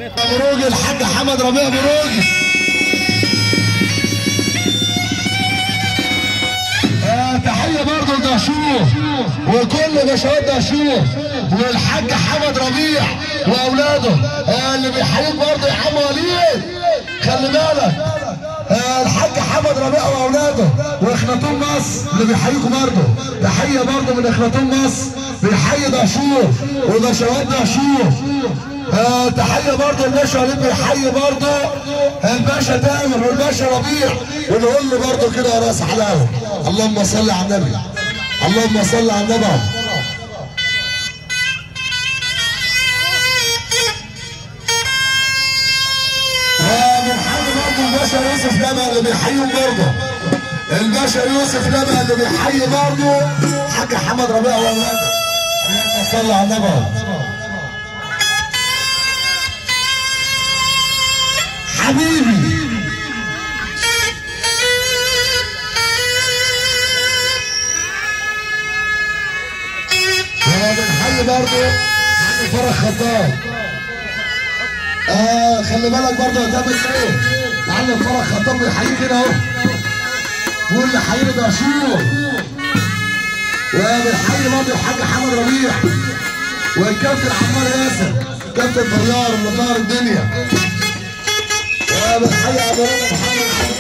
بروجي الحاج حمد ربيع بروجي آه تحية برضه لدهشور وكل باشوات دهشور والحاج حمد ربيع واولاده آه اللي بيحييك برضه يا عم وليد خلي بالك آه الحاج حمد ربيع واولاده واخناتون مصر اللي بيحييكوا برضه تحيه برضه من اخناتون مصر بيحيي دهشور وباشوات دهشور آه تحيه برضه الباشا وليد بيحيي برضه الباشا تامر والباشا ربيع ونقول له برضه كده يا راس حلاوه اللهم صل على النبي اللهم صل على النبي وبنحيي برضه الباشا يوسف لما اللي بيحييهم برضه الباشا يوسف لما اللي بيحيي برضه حاج حمد ربيع واولاده اللهم صل على النبي حبيبي وبنحيي برضه عم فرح خطاب آه خلي بالك برضه يا تامر ايه معلم فرح خطاب بيحييك هنا اهو بيقول لي حييني دهشور وبنحيي برضه الحاج حمد ربيع والكابتن عمار ياسر كابتن طيار اللي طار الدنيا وبنحيي عبدالله محمد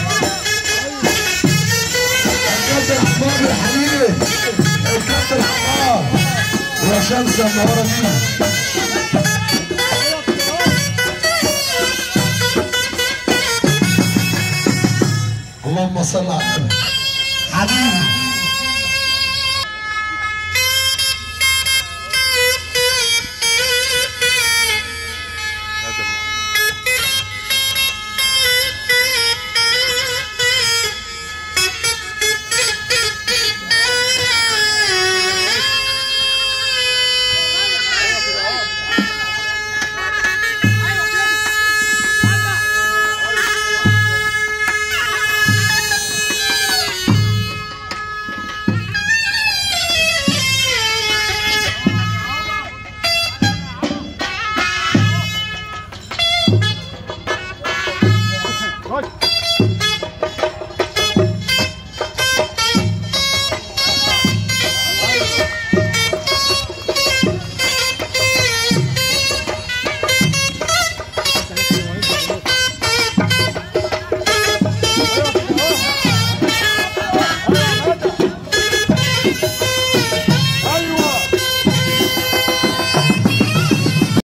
الكابتن عمار الحبيب الكابتن عمار وشمس منوره بينا اللهم صل على النبي حبيبي